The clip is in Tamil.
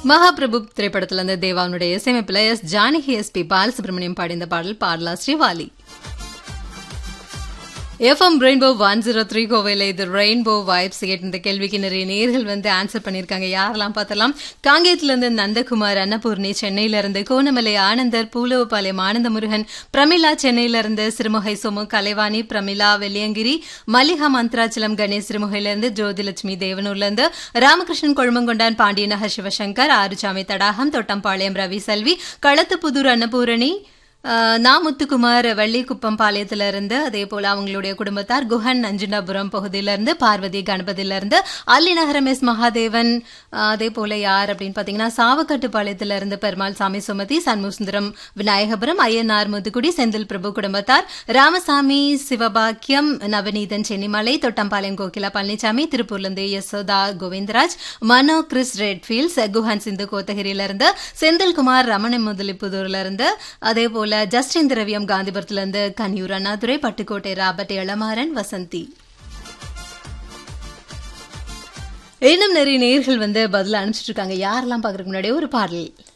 மகாபிரபு திரைப்படத்துல இருந்து தேவாவுடைய இசையமைப்புல S Janaki S P Balasubrahmanyam பாடிய இந்த பாடல் பாடலா Srivalli FM rainbow one zero three கோவையில் இது ரெயின்போ வைப்ஸ் கேட்டு இந்த கேள்விக்கு நிறைய நேர்கள் வந்து ஆன்சர் பண்ணியிருக்காங்க யாரெல்லாம் பார்த்தலாம் காங்கேயத்திலிருந்து நந்தகுமார் அன்னபூர்ணி சென்னையிலிருந்து கோணமலை ஆனந்தர் பூலவபாளையம் ஆனந்த முருகன் பிரமிளா சென்னையிலிருந்து சிறுமுகை சோமு கலைவாணி பிரமிளா வெள்ளியங்கிரி மல்லிகா மந்த்ராச்சலம் கணேஷ் சிறுமுகையிலிருந்து ஜோதிலட்சுமி தேவனூர்லேருந்து ராமகிருஷ்ணன் கொழுமங்கொண்டான் பாண்டியநகர் சிவசங்கர் ஆறுசாமி தடாகம் தொட்டம்பாளையம் ரவி செல்வி களத்துப்புதூர் அன்னபூரணி நா முத்துக்குமார் வள்ளிக்குப்பம் பாளையத்துல இருந்து அதே போல அவங்களுடைய குடும்பத்தார் குஹன் நஞ்சுண்டாபுரம் பகுதியிலிருந்து பார்வதி கணபதியிலிருந்து அல்லிநகரம் எஸ் மகாதேவன் அதே போல யார் அப்படின்னு பாத்தீங்கன்னா சாவக்கட்டு பாளையத்துல இருந்து பெருமாள் சாமி சுமதி சண்முசுந்தரம் விநாயகபுரம் ஐயனார் முதுகுடி செந்தில் பிரபு குடும்பத்தார் ராமசாமி சிவபாக்கியம் நவநீதன் சென்னிமலை தொட்டம்பாளையம் கோகிலா பழனிசாமி திருப்பூர்லேருந்து யசோதா கோவிந்தராஜ் மனோ கிறிஸ் ரெட்ஃபீல்ட்ஸ் குஹன் சிந்து கோத்தகிரியிலிருந்து செந்தில்குமார் ரமண முதலிப்புதூர்ல இருந்து அதே போல போல ஜஸ்டின் திரவியம் காந்திபுரத்துல இருந்து கன்யூர் அண்ணாதுரை பட்டுக்கோட்டை ராபர்ட் இளமாறன் வசந்தி இன்னும் நிறைய நேர்கள் வந்து பதில் அனுப்பிச்சிட்டு இருக்காங்க யாரெல்லாம் பாக்குறதுக்கு முன்னாடி ஒரு பாடல்